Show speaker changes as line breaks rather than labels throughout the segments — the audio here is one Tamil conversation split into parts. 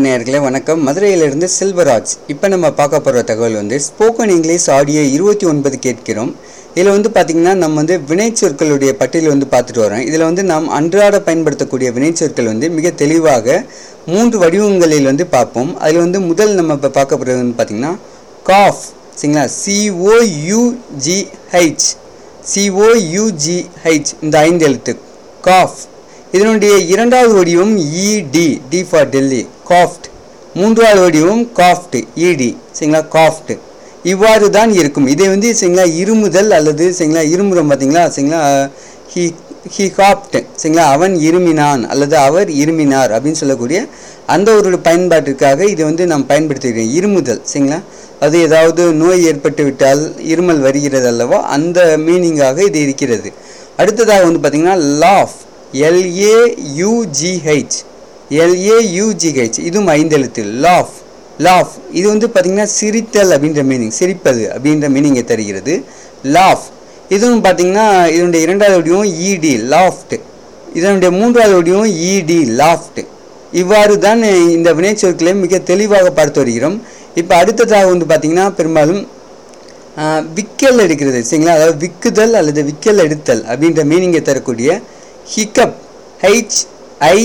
நேயர்களே வணக்கம் மதுரையிலிருந்து செல்வராஜ் இப்போ நம்ம பார்க்க போகிற தகவல் வந்து ஸ்போக்கன் இங்கிலீஷ் ஆடியோ இருபத்தி ஒன்பது கேட்கிறோம் இதில் வந்து பார்த்திங்கன்னா நம்ம வந்து வினைச்சொற்களுடைய பட்டியல் வந்து பார்த்துட்டு வரோம் இதில் வந்து நாம் அன்றாட பயன்படுத்தக்கூடிய வினைச்சொற்கள் வந்து மிக தெளிவாக மூன்று வடிவங்களில் வந்து பார்ப்போம் அதில் வந்து முதல் நம்ம இப்போ பார்க்க போகிறது வந்து பார்த்திங்கன்னா காஃப் சரிங்களா சிஓயூஜிஹெச் சிஓயூஜிஹெச் இந்த ஐந்து எழுத்து காஃப் இதனுடைய இரண்டாவது வடிவம் இடி டி ஃபார் டெல்லி காஃப்ட் மூன்றாவது வடிவம் காஃப்ட் இடி சரிங்களா காஃப்ட் இவ்வாறு தான் இருக்கும் இதை வந்து சரிங்களா இருமுதல் அல்லது சரிங்களா இருமுறம் பார்த்தீங்களா சரிங்களா ஹி ஹி காப்ட் சரிங்களா அவன் இருமினான் அல்லது அவர் இருமினார் அப்படின்னு சொல்லக்கூடிய அந்த ஒரு பயன்பாட்டிற்காக இதை வந்து நாம் பயன்படுத்துகிறோம் இருமுதல் சரிங்களா அது ஏதாவது நோய் ஏற்பட்டு விட்டால் இருமல் வருகிறது அல்லவா அந்த மீனிங்காக இது இருக்கிறது அடுத்ததாக வந்து பார்த்திங்கன்னா லாஃப் எல்ஏயூஜிஹெச் எல்ஏயூஜிஹெச் இதுவும் ஐந்தெழுத்து லாஃப் லாஃப் இது வந்து பார்த்திங்கன்னா சிரித்தல் அப்படின்ற மீனிங் சிரிப்பது அப்படின்ற மீனிங்கை தருகிறது லாஃப் இதுவும் பார்த்திங்கன்னா இதனுடைய இரண்டாவது வடிவம் இடி லாஃப்ட் இதனுடைய மூன்றாவது வடிவம் இடி லாஃப்ட் இவ்வாறு தான் இந்த வினைச்சொற்களை மிக தெளிவாக பார்த்து வருகிறோம் இப்போ அடுத்ததாக வந்து பார்த்திங்கன்னா பெரும்பாலும் ஆஹ், விக்கல் எடுக்கிறது சரிங்களா அதாவது விக்குதல் அல்லது விக்கல் எடுத்தல் அப்படின்ற மீனிங்கை தரக்கூடிய hiccup H I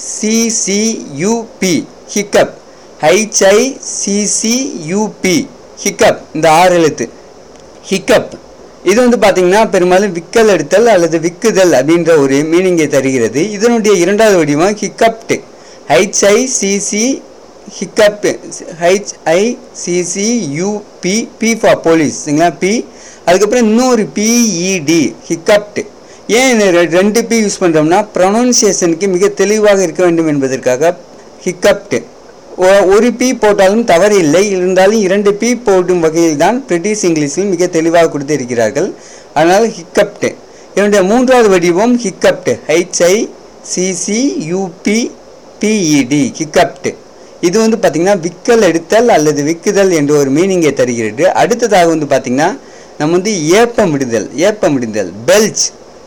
CCUP hiccup HI CCUP hiccup இந்த ஆறு எழுத்து ஹிக்கப் இது வந்து பார்த்தீங்கன்னா பெரும்பாலும் விக்கல் எடுத்தல் அல்லது விக்குதல் அப்படின்ற ஒரு மீனிங்கை தருகிறது இதனுடைய இரண்டாவது வடிவம் hiccupped HI CC hiccup HI CC UP P for police சரிங்களா பி அதுக்கப்புறம் இன்னொரு பிஇடி ஹிக்கப்ட் ஏன் இந்த ரெ- ரெண்டு பி யூஸ் பண்ணுறோம்னா ப்ரொனவுன்சியேஷனுக்கு மிக தெளிவாக இருக்க வேண்டும் என்பதற்காக ஹிக்கப்ட் ஒ- ஒரு பி போட்டாலும் தவறு இல்லை இருந்தாலும் இரண்டு பி போடும் வகையில் தான் பிரிட்டிஷ் இங்கிலீஷில் மிக தெளிவாக கொடுத்திருக்கிறார்கள் அதனால் ஹிக்கப்ட் இதனுடைய மூன்றாவது வடிவம் hiccupped HI CC UP PED hiccupped இது வந்து பார்த்திங்கன்னா விக்கல் எடுத்தல் அல்லது விக்குதல் என்ற ஒரு மீனிங்கை தருகிறது அடுத்ததாக வந்து பார்த்திங்கன்னா நம்ம வந்து ஏப்பம் விடுதல் ஏப்பம் விடுதல் பெல்ச்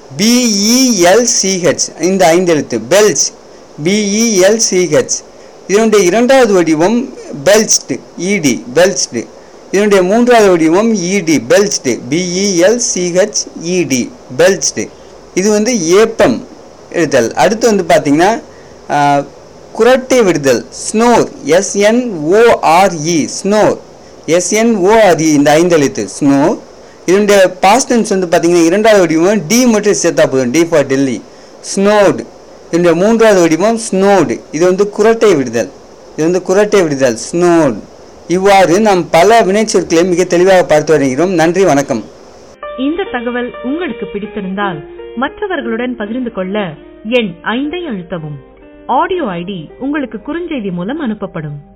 பிஇஎல்சிஹெச் இந்த ஐந்து எழுத்து பெல்ச் பிஇஎல்சிஹெச் இதனுடைய இரண்டாவது வடிவம் பெல்ச்டு இடி பெல்ச்டு இதனுடைய மூன்றாவது வடிவம் இடி பெல்ச்டு பிஇஎல்சிஹெச் இடி பெல்ச்டு இது வந்து ஏப்பம் எழுதல் அடுத்து வந்து பார்த்தீங்கன்னா ஆஹ், குரட்டை விடுதல் ஸ்னோர் எஸ்என்ஓஆர்இ ஸ்னோர் எஸ்என்ஓஆர்இ இந்த ஐந்தெழுத்து ஸ்னோர் இதனுடைய பாஸ்ட் டென்ஸ் வந்து பார்த்தீங்கன்னா இரண்டாவது வடிவம் டி மட்டும் சேர்த்தா போதும் டி ஃபார் டெல்லி ஸ்னோடு இதனுடைய மூன்றாவது வடிவம் ஸ்னோடு இது வந்து குரட்டை விடுதல் இது வந்து குரட்டை விடுதல் ஸ்னோடு இவ்வாறு நாம் பல வினைச்சொற்களை மிக தெளிவாக பார்த்து வருகிறோம் நன்றி வணக்கம்
இந்த தகவல் உங்களுக்கு பிடித்திருந்தால் மற்றவர்களுடன் பகிர்ந்து கொள்ள எண் ஐந்தை அழுத்தவும் ஆடியோ ஐடி உங்களுக்கு குறுஞ்செய்தி மூலம் அனுப்பப்படும்